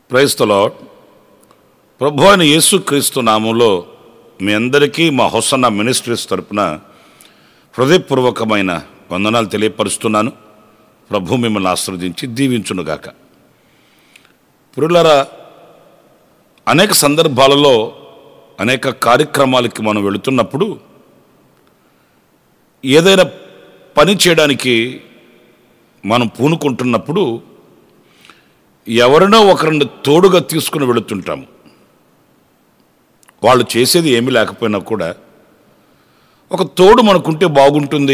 క్రైస్తలో ప్రభు అయిన యేసుక్రీస్తు నామంలో మీ అందరికీ మా హొసన్న మినిస్ట్రీస్ తరపున హృదయపూర్వకమైన వందనాలు తెలియపరుస్తున్నాను ప్రభు మిమ్మల్ని ఆశ్రవదించి దీవించునుగాక పురులరా అనేక సందర్భాలలో అనేక కార్యక్రమాలకి మనం వెళుతున్నప్పుడు ఏదైనా పని చేయడానికి మనం పూనుకుంటున్నప్పుడు ఎవరినో ఒకరిని తోడుగా తీసుకుని వెళుతుంటాము వాళ్ళు చేసేది ఏమీ లేకపోయినా కూడా ఒక తోడు మనకుంటే బాగుంటుంది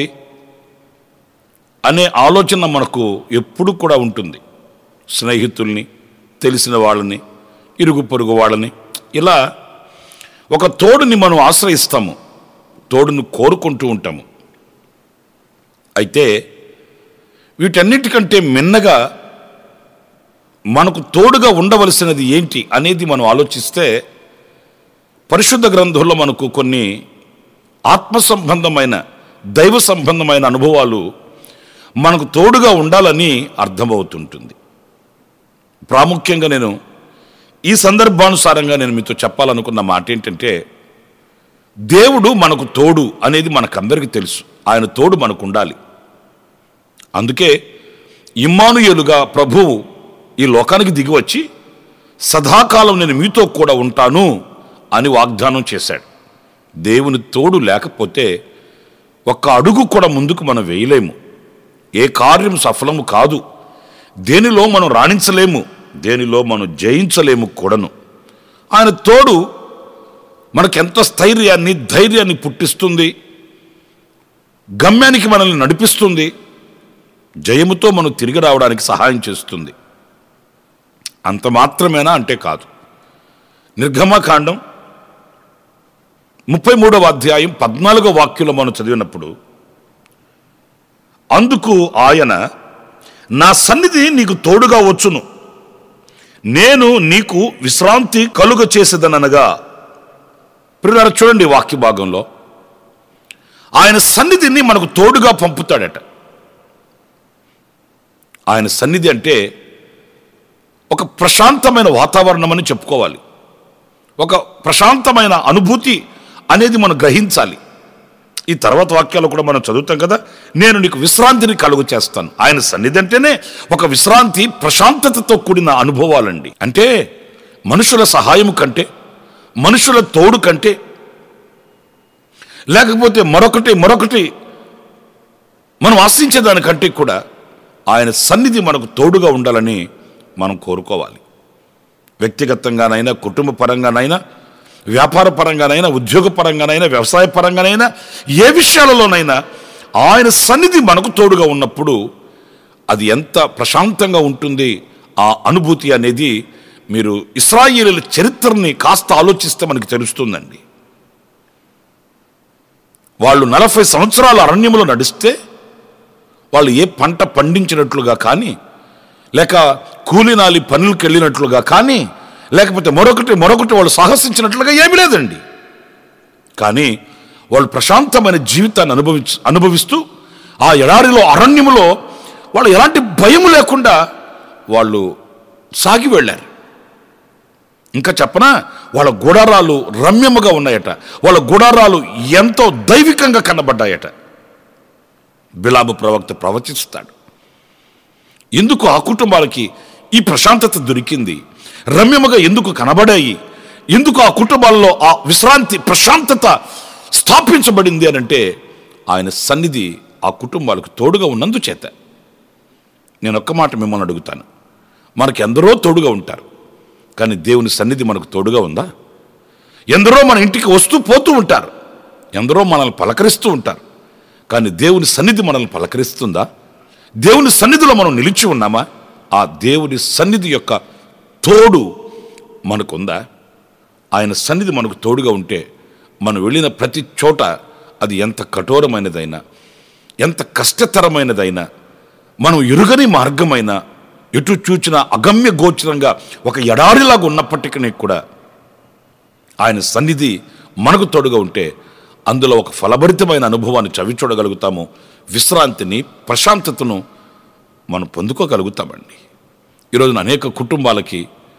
అనే ఆలోచన మనకు ఎప్పుడు కూడా ఉంటుంది స్నేహితుల్ని తెలిసిన వాళ్ళని ఇరుగు పొరుగు వాళ్ళని ఇలా ఒక తోడుని మనం ఆశ్రయిస్తాము తోడును కోరుకుంటూ ఉంటాము అయితే వీటన్నిటికంటే మిన్నగా మనకు తోడుగా ఉండవలసినది ఏంటి అనేది మనం ఆలోచిస్తే పరిశుద్ధ గ్రంథంలో మనకు కొన్ని ఆత్మ సంబంధమైన దైవ సంబంధమైన అనుభవాలు మనకు తోడుగా ఉండాలని అర్థమవుతుంటుంది ప్రాముఖ్యంగా నేను ఈ సందర్భానుసారంగా నేను మీతో చెప్పాలనుకున్న మాట ఏంటంటే దేవుడు మనకు తోడు అనేది మనకందరికీ తెలుసు ఆయన తోడు మనకు ఉండాలి అందుకే ఇమ్మానుయేలుగా ప్రభువు ఈ లోకానికి దిగి వచ్చి సదాకాలం నేను మీతో కూడా ఉంటాను అని వాగ్దానం చేశాడు దేవుని తోడు లేకపోతే ఒక్క అడుగు కూడా ముందుకు మనం వేయలేము ఏ కార్యం సఫలము కాదు దేనిలో మనం రాణించలేము దేనిలో మనం జయించలేము కూడాను ఆయన తోడు మనకెంత స్థైర్యాన్ని ధైర్యాన్ని పుట్టిస్తుంది గమ్యానికి మనల్ని నడిపిస్తుంది జయముతో మనం తిరిగి రావడానికి సహాయం చేస్తుంది అంత మాత్రమేనా అంటే కాదు నిర్గమకాండం ముప్పై మూడవ అధ్యాయం పద్నాలుగో వాక్యంలో మనం చదివినప్పుడు అందుకు ఆయన నా సన్నిధి నీకు తోడుగా వచ్చును నేను నీకు విశ్రాంతి కలుగ చేసేదనగా ప్రియులారా చూడండి వాక్య భాగంలో ఆయన సన్నిధిని మనకు తోడుగా పంపుతాడట ఆయన సన్నిధి అంటే ఒక ప్రశాంతమైన వాతావరణం అని చెప్పుకోవాలి ఒక ప్రశాంతమైన అనుభూతి అనేది మనం గ్రహించాలి ఈ తర్వాత వాక్యాలు కూడా మనం చదువుతాం కదా నేను నీకు విశ్రాంతిని కలుగు చేస్తాను ఆయన సన్నిధి అంటేనే ఒక విశ్రాంతి ప్రశాంతతతో కూడిన అనుభవాలండి అంటే మనుషుల సహాయం కంటే మనుషుల తోడు కంటే లేకపోతే మరొకటి మరొకటి మనం ఆశించేదానికంటే కూడా ఆయన సన్నిధి మనకు తోడుగా ఉండాలని మనం కోరుకోవాలి వ్యక్తిగతంగానైనా కుటుంబ పరంగానైనా వ్యాపార పరంగానైనా ఉద్యోగ పరంగానైనా వ్యవసాయ పరంగానైనా ఏ విషయాలలోనైనా ఆయన సన్నిధి మనకు తోడుగా ఉన్నప్పుడు అది ఎంత ప్రశాంతంగా ఉంటుంది ఆ అనుభూతి అనేది మీరు ఇస్రాయేలీల చరిత్రని కాస్త ఆలోచిస్తే మనకి తెలుస్తుందండి వాళ్ళు నలభై సంవత్సరాల అరణ్యములో నడిస్తే వాళ్ళు ఏ పంట పండించినట్లుగా కానీ లేక కూలినాలి పనులకు వెళ్ళినట్లుగా కానీ లేకపోతే మరొకటి మరొకటి వాళ్ళు సాహసించినట్లుగా ఏమీ లేదండి కానీ వాళ్ళు ప్రశాంతమైన జీవితాన్ని అనుభవి అనుభవిస్తూ ఆ ఎడారిలో అరణ్యములో వాళ్ళు ఎలాంటి భయం లేకుండా వాళ్ళు సాగి వెళ్ళారు ఇంకా చెప్పనా వాళ్ళ గుడారాలు రమ్యముగా ఉన్నాయట వాళ్ళ గుడారాలు ఎంతో దైవికంగా కనబడ్డాయట బిలాబు ప్రవక్త ప్రవచిస్తాడు ఎందుకు ఆ కుటుంబాలకి ఈ ప్రశాంతత దొరికింది రమ్యముగా ఎందుకు కనబడాయి ఎందుకు ఆ కుటుంబాల్లో ఆ విశ్రాంతి ప్రశాంతత స్థాపించబడింది అని అంటే ఆయన సన్నిధి ఆ కుటుంబాలకు తోడుగా ఉన్నందుచేత నేను ఒక్క మాట మిమ్మల్ని అడుగుతాను మనకి ఎందరో తోడుగా ఉంటారు కానీ దేవుని సన్నిధి మనకు తోడుగా ఉందా ఎందరో మన ఇంటికి వస్తూ పోతూ ఉంటారు ఎందరో మనల్ని పలకరిస్తూ ఉంటారు కానీ దేవుని సన్నిధి మనల్ని పలకరిస్తుందా దేవుని సన్నిధిలో మనం నిలిచి ఉన్నామా ఆ దేవుని సన్నిధి యొక్క తోడు మనకుందా ఆయన సన్నిధి మనకు తోడుగా ఉంటే మనం వెళ్ళిన ప్రతి చోట అది ఎంత కఠోరమైనదైనా ఎంత కష్టతరమైనదైనా మనం ఎరుగని మార్గమైన ఎటు చూచిన అగమ్య గోచరంగా ఒక ఎడారిలాగా ఉన్నప్పటికీ కూడా ఆయన సన్నిధి మనకు తోడుగా ఉంటే అందులో ఒక ఫలభరితమైన అనుభవాన్ని చవి చూడగలుగుతాము విశ్రాంతిని ప్రశాంతతను మనం పొందుకోగలుగుతామండి ఈరోజున అనేక కుటుంబాలకి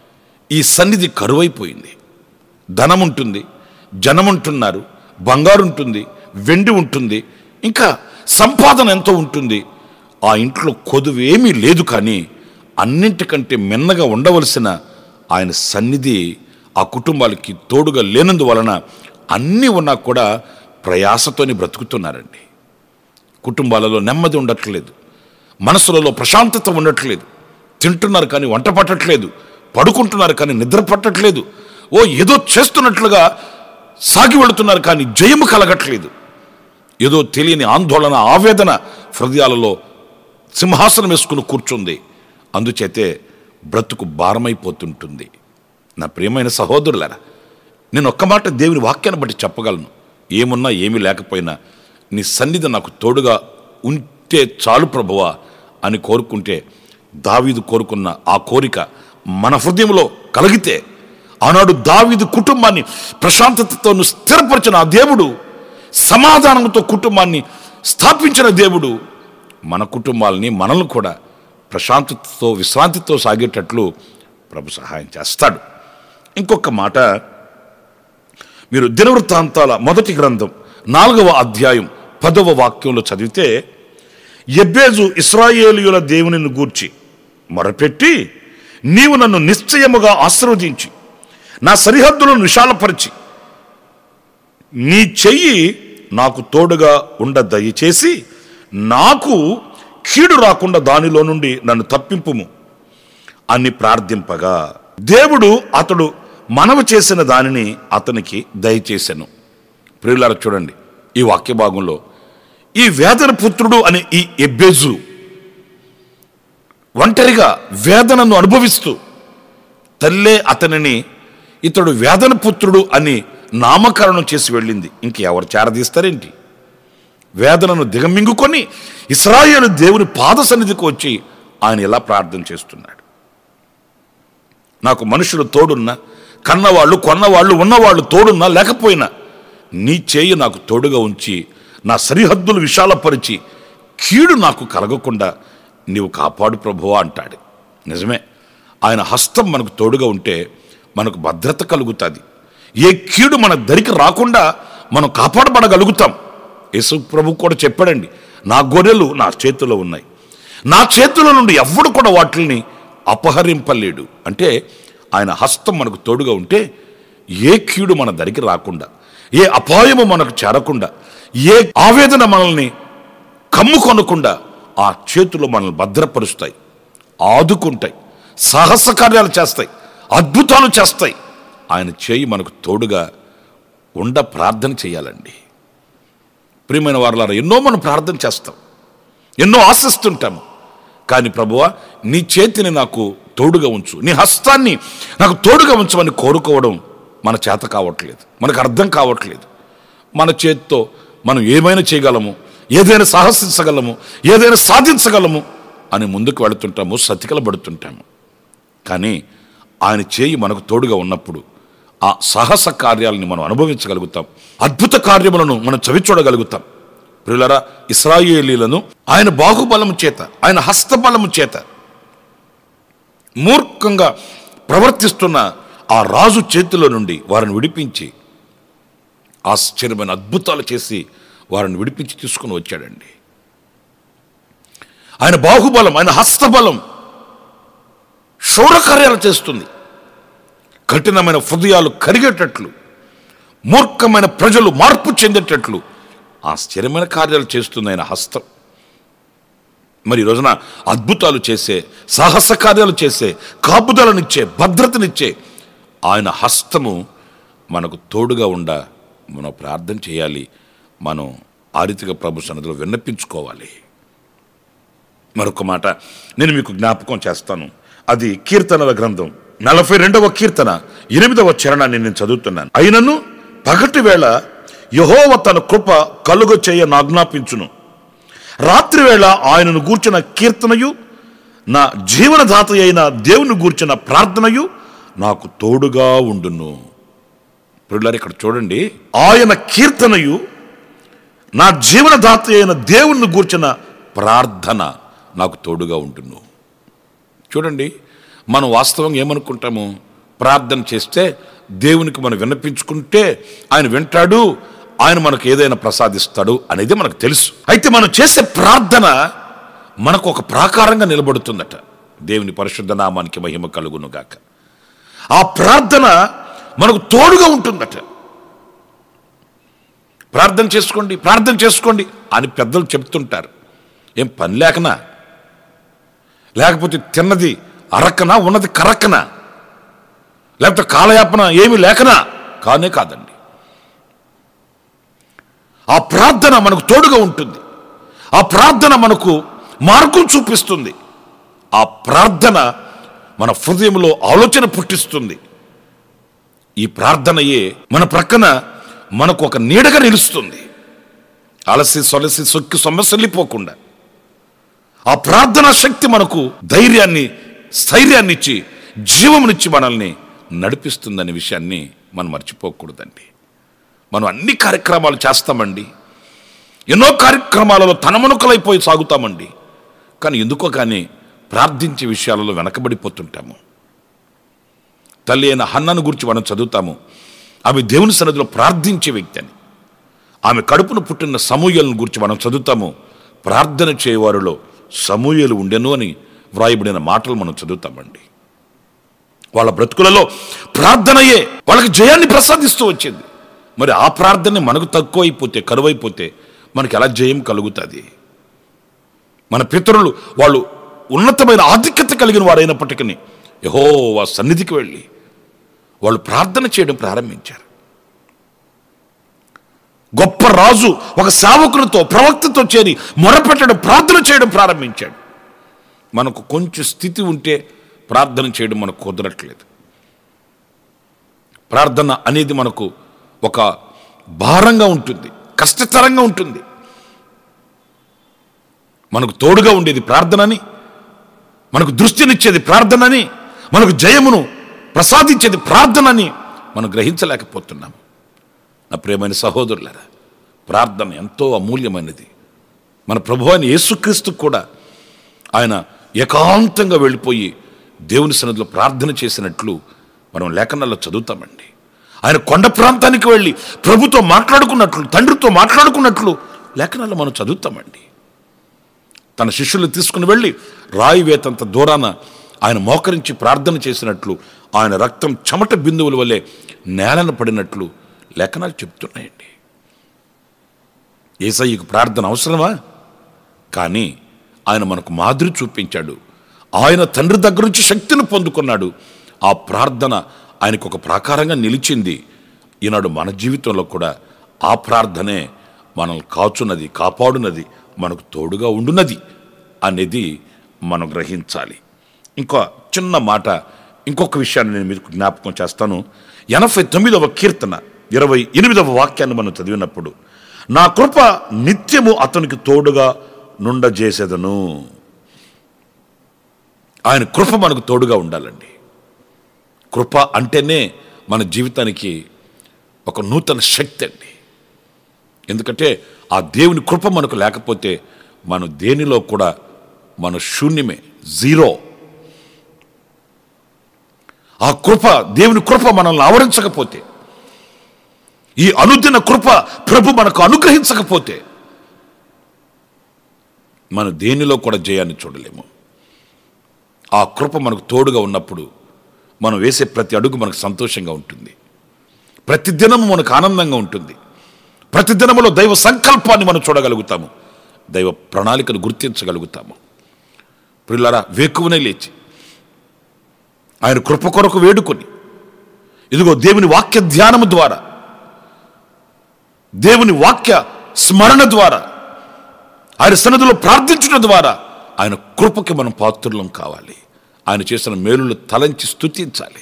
ఈ సన్నిధి కరువైపోయింది ధనం ఉంటుంది జనం ఉంటున్నారు బంగారు ఉంటుంది వెండి ఉంటుంది ఇంకా సంపాదన ఎంతో ఉంటుంది ఆ ఇంట్లో కొదువు ఏమీ లేదు కానీ అన్నింటికంటే మిన్నగా ఉండవలసిన ఆయన సన్నిధి ఆ కుటుంబాలకి తోడుగా లేనందువలన అన్నీ ఉన్నా కూడా ప్రయాసతోని బ్రతుకుతున్నారండి కుటుంబాలలో నెమ్మది ఉండట్లేదు మనసులలో ప్రశాంతత ఉండట్లేదు తింటున్నారు కానీ వంట పట్టట్లేదు పడుకుంటున్నారు కానీ నిద్ర పట్టట్లేదు ఓ ఏదో చేస్తున్నట్లుగా సాగి వెళుతున్నారు కానీ జయము కలగట్లేదు ఏదో తెలియని ఆందోళన ఆవేదన హృదయాలలో సింహాసనం వేసుకుని కూర్చుంది అందుచేతే బ్రతుకు భారమైపోతుంటుంది నా ప్రియమైన సహోదరులారా నేను ఒక్క మాట దేవుని వాక్యాన్ని బట్టి చెప్పగలను ఏమున్నా ఏమీ లేకపోయినా నీ సన్నిధి నాకు తోడుగా ఉంటే చాలు ప్రభువా అని కోరుకుంటే దావీదు కోరుకున్న ఆ కోరిక మన హృదయంలో కలిగితే ఆనాడు దావీదు కుటుంబాన్ని ప్రశాంతతతో స్థిరపరిచిన ఆ దేవుడు సమాధానంతో కుటుంబాన్ని స్థాపించిన దేవుడు మన కుటుంబాలని మనల్ని కూడా ప్రశాంతతతో విశ్రాంతితో సాగేటట్లు ప్రభు సహాయం చేస్తాడు ఇంకొక మాట మీరు దినవృత్తాంతాల మొదటి గ్రంథం నాలుగవ అధ్యాయం పదవ వాక్యంలో చదివితే ఎబ్బేజు ఇస్రాయేలీయుల దేవునిని గూర్చి మొరపెట్టి నీవు నన్ను నిశ్చయముగా ఆశీర్వదించి నా సరిహద్దులను విశాలపరిచి నీ చెయ్యి నాకు తోడుగా ఉండ దయచేసి నాకు కీడు రాకుండా దానిలో నుండి నన్ను తప్పింపుము అని ప్రార్థింపగా దేవుడు అతడు మనవి చేసిన దానిని అతనికి దయచేశాను ప్రియులారా చూడండి ఈ వాక్య భాగంలో ఈ వేదన పుత్రుడు అనే ఈ ఎబ్బేజు ఒంటరిగా వేదనను అనుభవిస్తూ తల్లే అతనిని ఇతడు వేదన పుత్రుడు అని నామకరణం చేసి వెళ్ళింది ఇంకెవరు చేరదీస్తారేంటి వేదనను దిగమింగుకొని ఇస్రాయేలు దేవుని పాద సన్నిధికి వచ్చి ఆయన ఇలా ప్రార్థన చేస్తున్నాడు నాకు మనుషులు తోడున్నా కన్నవాళ్ళు కొన్నవాళ్ళు ఉన్నవాళ్ళు తోడున్నా లేకపోయినా నీ చేయి నాకు తోడుగా ఉంచి నా సరిహద్దులు విశాలపరిచి కీడు నాకు కలగకుండా నీవు కాపాడు ప్రభువా అంటాడు నిజమే ఆయన హస్తం మనకు తోడుగా ఉంటే మనకు భద్రత కలుగుతుంది ఏ కీడు మన దరికి రాకుండా మనం కాపాడబడగలుగుతాం యేసు ప్రభు కూడా చెప్పాడండి నా గొర్రెలు నా చేతిలో ఉన్నాయి నా చేతుల నుండి ఎవ్వడు కూడా వాటిని అపహరింపలేడు అంటే ఆయన హస్తం మనకు తోడుగా ఉంటే ఏ కీడు మన దరికి రాకుండా ఏ అపాయము మనకు చేరకుండా ఏ ఆవేదన మనల్ని కమ్ముకొనకుండా ఆ చేతులు మనల్ని భద్రపరుస్తాయి ఆదుకుంటాయి సాహస కార్యాలు చేస్తాయి అద్భుతాలు చేస్తాయి ఆయన చేయి మనకు తోడుగా ఉండ ప్రార్థన చేయాలండి ప్రియమైన వారులారా ఎన్నో మనం ప్రార్థన చేస్తాం ఎన్నో ఆశిస్తుంటాము కానీ ప్రభువా నీ చేతిని నాకు తోడుగా ఉంచు నీ హస్తాన్ని నాకు తోడుగా ఉంచమని కోరుకోవడం మన చేత కావట్లేదు మనకు అర్థం కావట్లేదు మన చేతితో మనం ఏమైనా చేయగలము ఏదైనా సాహసించగలము ఏదైనా సాధించగలము అని ముందుకు వెళుతుంటాము సతికలబడుతుంటాము కానీ ఆయన చేయి మనకు తోడుగా ఉన్నప్పుడు ఆ సాహస కార్యాలని మనం అనుభవించగలుగుతాం అద్భుత కార్యములను మనం చవిచూడగలుగుతాం ప్రియులరా ఇస్రాయేలీలను ఆయన బాహుబలము చేత ఆయన హస్తబలము చేత మూర్ఖంగా ప్రవర్తిస్తున్న ఆ రాజు చేతిలో నుండి వారిని విడిపించి ఆశ్చర్యమైన అద్భుతాలు చేసి వారిని విడిపించి తీసుకుని వచ్చాడండి ఆయన బాహుబలం ఆయన హస్తబలం శౌరకార్యాలు చేస్తుంది కఠినమైన హృదయాలు కరిగేటట్లు మూర్ఖమైన ప్రజలు మార్పు చెందేటట్లు ఆశ్చర్యమైన కార్యాలు చేస్తుంది ఆయన హస్తం మరి ఈ రోజున అద్భుతాలు చేసే సాహస కార్యాలు చేసే కాపుదలనిచ్చే భద్రతనిచ్చే ఆయన హస్తము మనకు తోడుగా ఉండ మనం ప్రార్థన చేయాలి మనం ఆ రీతిగా ప్రభు సన్నిధిలో విన్నపించుకోవాలి మరొక మాట నేను మీకు జ్ఞాపకం చేస్తాను అది కీర్తనల గ్రంథం నలభై రెండవ కీర్తన ఎనిమిదవ చరణాన్ని నేను చదువుతున్నాను అయినను పగటి వేళ యహోవ తన కృప కలుగ చేయ నాజ్ఞాపించును రాత్రి వేళ ఆయనను గూర్చిన కీర్తనయు నా జీవనదాత అయిన దేవుని గూర్చిన ప్రార్థనయు నాకు తోడుగా ఉండును పిల్లలు ఇక్కడ చూడండి ఆయన కీర్తనయు నా జీవనదాత అయిన దేవుని గూర్చిన ప్రార్థన నాకు తోడుగా ఉంటును చూడండి మనం వాస్తవంగా ఏమనుకుంటాము ప్రార్థన చేస్తే దేవునికి మనం విన్నపించుకుంటే ఆయన వింటాడు ఆయన మనకు ఏదైనా ప్రసాదిస్తాడు అనేది మనకు తెలుసు అయితే మనం చేసే ప్రార్థన మనకు ఒక ప్రాకారంగా నిలబడుతుందట దేవుని పరిశుద్ధ నామానికి మహిమ కలుగును గాక ఆ ప్రార్థన మనకు తోడుగా ఉంటుందట ప్రార్థన చేసుకోండి ప్రార్థన చేసుకోండి అని పెద్దలు చెప్తుంటారు ఏం పని లేకనా లేకపోతే తిన్నది అరక్కనా ఉన్నది కరక్కనా లేకపోతే కాలయాపన ఏమి లేకనా కానే కాదండి ఆ ప్రార్థన మనకు తోడుగా ఉంటుంది ఆ ప్రార్థన మనకు మార్గం చూపిస్తుంది ఆ ప్రార్థన మన హృదయంలో ఆలోచన పుట్టిస్తుంది ఈ ప్రార్థనయే మన ప్రక్కన మనకు ఒక నీడగా నిలుస్తుంది అలసి సొలసి సొక్కి సొమ్మసల్లిపోకుండా ఆ ప్రార్థనా శక్తి మనకు ధైర్యాన్ని స్థైర్యాన్ని ఇచ్చి జీవమునిచ్చి మనల్ని నడిపిస్తుందనే విషయాన్ని మనం మర్చిపోకూడదండి మనం అన్ని కార్యక్రమాలు చేస్తామండి ఎన్నో కార్యక్రమాలలో తనమనుకలైపోయి సాగుతామండి కానీ ఎందుకో కానీ ప్రార్థించే విషయాలలో వెనకబడిపోతుంటాము తల్లి అయిన హన్నను గురించి మనం చదువుతాము ఆమె దేవుని సన్నిధిలో ప్రార్థించే వ్యక్తి అని ఆమె కడుపును పుట్టిన సమూహలను గురించి మనం చదువుతాము ప్రార్థన చేయవారిలో సమూహలు ఉండెను అని వ్రాయబడిన మాటలు మనం చదువుతామండి వాళ్ళ బ్రతుకులలో ప్రార్థనయే వాళ్ళకి జయాన్ని ప్రసాదిస్తూ వచ్చింది మరి ఆ ప్రార్థన మనకు తక్కువ అయిపోతే కరువైపోతే మనకి ఎలా జయం కలుగుతుంది మన పితరులు వాళ్ళు ఉన్నతమైన ఆధిక్యత కలిగిన వారైనప్పటికీ యహో ఆ సన్నిధికి వెళ్ళి వాళ్ళు ప్రార్థన చేయడం ప్రారంభించారు గొప్ప రాజు ఒక సేవకులతో ప్రవక్తతో చేరి మొరపెట్టడం ప్రార్థన చేయడం ప్రారంభించాడు మనకు కొంచెం స్థితి ఉంటే ప్రార్థన చేయడం మనకు కుదరట్లేదు ప్రార్థన అనేది మనకు ఒక భారంగా ఉంటుంది కష్టతరంగా ఉంటుంది మనకు తోడుగా ఉండేది ప్రార్థనని మనకు దృష్టినిచ్చేది ప్రార్థనని మనకు జయమును ప్రసాదించేది ప్రార్థనని మనం గ్రహించలేకపోతున్నాము నా ప్రియమైన సహోదరులరా ప్రార్థన ఎంతో అమూల్యమైనది మన ప్రభు అయిన యేసుక్రీస్తు కూడా ఆయన ఏకాంతంగా వెళ్ళిపోయి దేవుని సన్నిధిలో ప్రార్థన చేసినట్లు మనం లేఖనాల్లో చదువుతామండి ఆయన కొండ ప్రాంతానికి వెళ్ళి ప్రభుతో మాట్లాడుకున్నట్లు తండ్రితో మాట్లాడుకున్నట్లు లేఖనాల్లో మనం చదువుతామండి తన శిష్యులు తీసుకుని వెళ్ళి రాయి వేతంత దూరాన ఆయన మోకరించి ప్రార్థన చేసినట్లు ఆయన రక్తం చెమట బిందువుల వల్లే నేలన పడినట్లు లేఖనాలు చెప్తున్నాయండి ఏసయ్యకు ప్రార్థన అవసరమా కానీ ఆయన మనకు మాదిరి చూపించాడు ఆయన తండ్రి దగ్గర నుంచి శక్తిని పొందుకున్నాడు ఆ ప్రార్థన ఆయనకు ఒక ప్రాకారంగా నిలిచింది ఈనాడు మన జీవితంలో కూడా ఆ ప్రార్థనే మనల్ని కాచున్నది కాపాడునది మనకు తోడుగా ఉండున్నది అనేది మనం గ్రహించాలి ఇంకో చిన్న మాట ఇంకొక విషయాన్ని నేను మీకు జ్ఞాపకం చేస్తాను ఎనభై తొమ్మిదవ కీర్తన ఇరవై ఎనిమిదవ వాక్యాన్ని మనం చదివినప్పుడు నా కృప నిత్యము అతనికి తోడుగా నుండజేసేదను ఆయన కృప మనకు తోడుగా ఉండాలండి కృప అంటేనే మన జీవితానికి ఒక నూతన శక్తి అండి ఎందుకంటే ఆ దేవుని కృప మనకు లేకపోతే మనం దేనిలో కూడా మన శూన్యమే జీరో ఆ కృప దేవుని కృప మనల్ని ఆవరించకపోతే ఈ అనుదిన కృప ప్రభు మనకు అనుగ్రహించకపోతే మనం దేనిలో కూడా జయాన్ని చూడలేము ఆ కృప మనకు తోడుగా ఉన్నప్పుడు మనం వేసే ప్రతి అడుగు మనకు సంతోషంగా ఉంటుంది ప్రతి దినము మనకు ఆనందంగా ఉంటుంది ప్రతి దినములో దైవ సంకల్పాన్ని మనం చూడగలుగుతాము దైవ ప్రణాళికను గుర్తించగలుగుతాము పిల్లరా వేకువనే లేచి ఆయన కృప కొరకు వేడుకొని ఇదిగో దేవుని వాక్య ధ్యానము ద్వారా దేవుని వాక్య స్మరణ ద్వారా ఆయన సన్నదిలో ప్రార్థించడం ద్వారా ఆయన కృపకి మనం పాత్రులం కావాలి ఆయన చేసిన మేలులు తలంచి స్తుతించాలి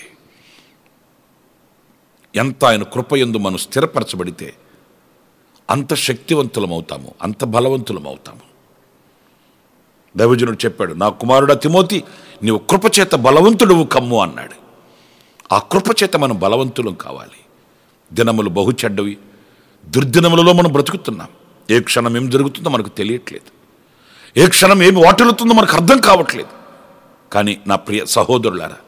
ఎంత ఆయన కృప యందు మనం స్థిరపరచబడితే అంత శక్తివంతులం అవుతాము అంత బలవంతులం అవుతాము దైవజనుడు చెప్పాడు నా కుమారుడా తిమోతి నీవు కృపచేత బలవంతుడువు కమ్ము అన్నాడు ఆ కృపచేత మనం బలవంతులం కావాలి దినములు బహు చెడ్డవి దుర్దినములలో మనం బ్రతుకుతున్నాం ఏ క్షణం ఏం జరుగుతుందో మనకు తెలియట్లేదు ఏ క్షణం ఏమి వాటిల్లుతుందో మనకు అర్థం కావట్లేదు కానీ నా ప్రియ సహోదరులారా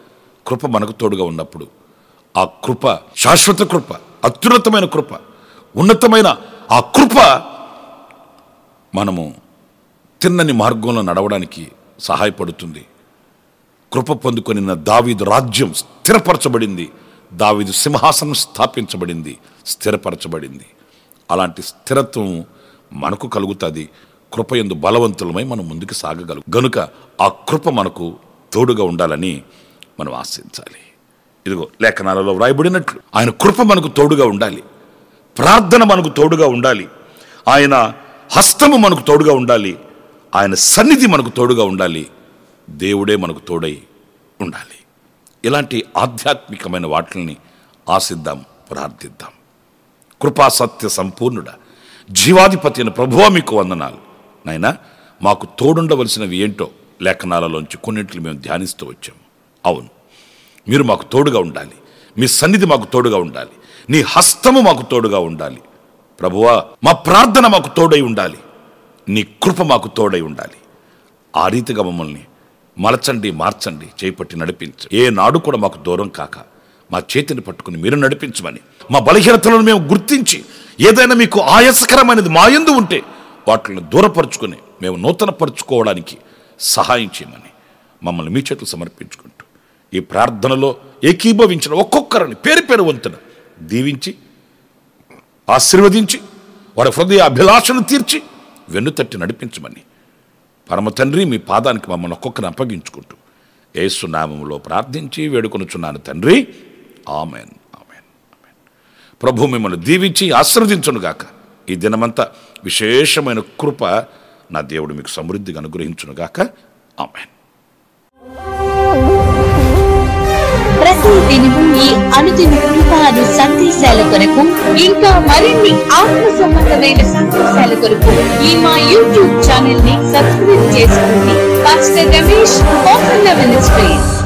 కృప మనకు తోడుగా ఉన్నప్పుడు ఆ కృప శాశ్వత కృప అత్యున్నతమైన కృప ఉన్నతమైన ఆ కృప మనము తిన్నని మార్గంలో నడవడానికి సహాయపడుతుంది కృప పొందుకొనిన దావీదు రాజ్యం స్థిరపరచబడింది దావీదు సింహాసనం స్థాపించబడింది స్థిరపరచబడింది అలాంటి స్థిరత్వం మనకు కలుగుతుంది కృప ఎందు బలవంతులమై మనం ముందుకు సాగగలం గనుక ఆ కృప మనకు తోడుగా ఉండాలని మనం ఆశించాలి ఇదిగో లేఖనాలలో వ్రాయబడినట్లు ఆయన కృప మనకు తోడుగా ఉండాలి ప్రార్థన మనకు తోడుగా ఉండాలి ఆయన హస్తము మనకు తోడుగా ఉండాలి ఆయన సన్నిధి మనకు తోడుగా ఉండాలి దేవుడే మనకు తోడై ఉండాలి ఇలాంటి ఆధ్యాత్మికమైన వాటిని ఆశిద్దాం ప్రార్థిద్దాం కృపా సత్య సంపూర్ణుడ జీవాధిపతి అయిన ప్రభువా మీకు వందనాలు నాయనా మాకు తోడుండవలసినవి ఏంటో లేఖనాలలోంచి కొన్నింటిని మేము ధ్యానిస్తూ వచ్చాము అవును మీరు మాకు తోడుగా ఉండాలి మీ సన్నిధి మాకు తోడుగా ఉండాలి నీ హస్తము మాకు తోడుగా ఉండాలి ప్రభువా మా ప్రార్థన మాకు తోడై ఉండాలి నీ కృప మాకు తోడై ఉండాలి ఆ రీతిగా మమ్మల్ని మలచండి మార్చండి చేపట్టి నడిపించు ఏ నాడు కూడా మాకు దూరం కాక మా చేతిని పట్టుకుని మీరు నడిపించమని మా బలహీనతలను మేము గుర్తించి ఏదైనా మీకు ఆయాసకరమైనది మా యందు ఉంటే వాటిని దూరపరుచుకొని మేము నూతనపరుచుకోవడానికి సహాయం చేయమని మమ్మల్ని మీ చేతులు సమర్పించుకుంటూ ఈ ప్రార్థనలో ఏకీభవించిన ఒక్కొక్కరిని పేరు పేరు వంతున దీవించి ఆశీర్వదించి వారి హృదయ అభిలాషను తీర్చి వెన్నుతట్టి నడిపించమని పరమ తండ్రి మీ పాదానికి మమ్మల్ని ఒక్కొక్కరిని అప్పగించుకుంటూ యేసు నామములో ప్రార్థించి వేడుకొనుచున్నాను తండ్రి ఆమెన్ ఆమెన్ ఆమెన్ ప్రభు మిమ్మల్ని దీవించి ఆశీర్వదించునుగాక ఈ దినమంతా విశేషమైన కృప నా దేవుడు మీకు సమృద్ధిగా అనుగ్రహించునుగాక ఆమెన్ ప్రతి దినము ఈ అనుదిన కృపాను సందేశాల కొరకు ఇంకా మరిన్ని ఆత్మ సంబంధమైన సందేశాల కొరకు ఈ మా యూట్యూబ్ ఛానల్ ని సబ్స్క్రైబ్ చేసుకోండి పాస్టర్ రమేష్ కోసన్న మినిస్ట్రీస్